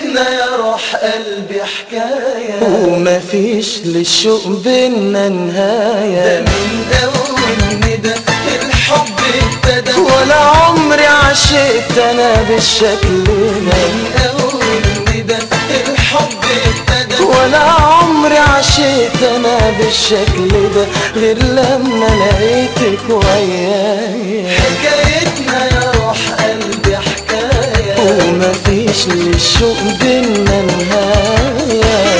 حكايتنا يا روح قلبي حكاية ومفيش للشوق بينا ده نهاية من أول ندى الحب ابتدى ولا عمري عشقت انا بالشكل ده من أول ندى الحب ابتدى ولا عمري عشقت انا بالشكل ده غير لما لقيتك ويايا حكايتنا يا روح قلبي حكاية ومفيش للشوق بينا نهاية